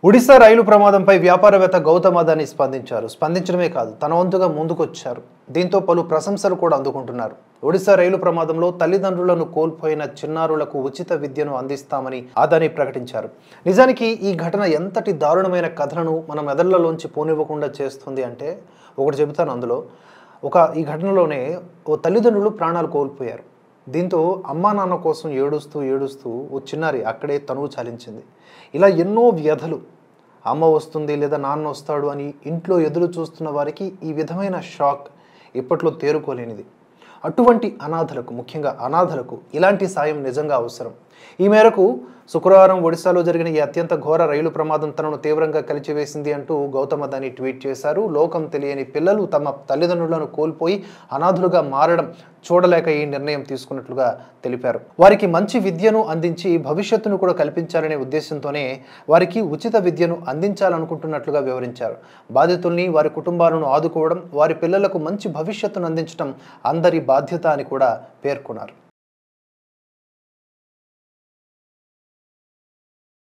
ఒడిశా రైలు ప్రమాదంపై వ్యాపారవేత్త గౌతమ్ అదాని స్పందించారు స్పందించడమే కాదు తన వంతుగా ముందుకొచ్చారు దీంతో పలు ప్రశంసలు కూడా అందుకుంటున్నారు ఒడిశా రైలు ప్రమాదంలో తల్లిదండ్రులను కోల్పోయిన చిన్నారులకు ఉచిత విద్యను అందిస్తామని అదాని ప్రకటించారు నిజానికి ఈ ఘటన ఎంతటి దారుణమైన కథలను మన మెదళ్లలోంచి పోనివ్వకుండా చేస్తుంది అంటే ఒకటి చెబుతాను అందులో ఒక ఈ ఘటనలోనే ఓ తల్లిదండ్రులు ప్రాణాలు కోల్పోయారు దీంతో అమ్మా నాన్న కోసం ఏడుస్తూ ఏడుస్తూ ఓ చిన్నారి అక్కడే తనువు చాలించింది ఇలా ఎన్నో వ్యధలు అమ్మ వస్తుంది లేదా నాన్న వస్తాడు అని ఇంట్లో ఎదురు చూస్తున్న వారికి ఈ విధమైన షాక్ ఇప్పట్లో తేరుకోలేనిది అటువంటి అనాథలకు ముఖ్యంగా అనాథలకు ఇలాంటి సాయం నిజంగా అవసరం ఈ మేరకు శుక్రవారం ఒడిశాలో జరిగిన ఈ అత్యంత ఘోర రైలు ప్రమాదం తనను తీవ్రంగా కలిచివేసింది అంటూ గౌతమ్ అదాని ట్వీట్ చేశారు లోకం తెలియని పిల్లలు తమ తల్లిదండ్రులను కోల్పోయి అనాథులుగా మారడం చూడలేక ఈ నిర్ణయం తీసుకున్నట్లుగా తెలిపారు వారికి మంచి విద్యను అందించి భవిష్యత్తును కూడా కల్పించాలనే ఉద్దేశంతోనే వారికి ఉచిత విద్యను అందించాలనుకుంటున్నట్లుగా వివరించారు బాధితుల్ని వారి కుటుంబాలను ఆదుకోవడం వారి పిల్లలకు మంచి భవిష్యత్తును అందించడం అందరి బాధ్యత అని కూడా పేర్కొన్నారు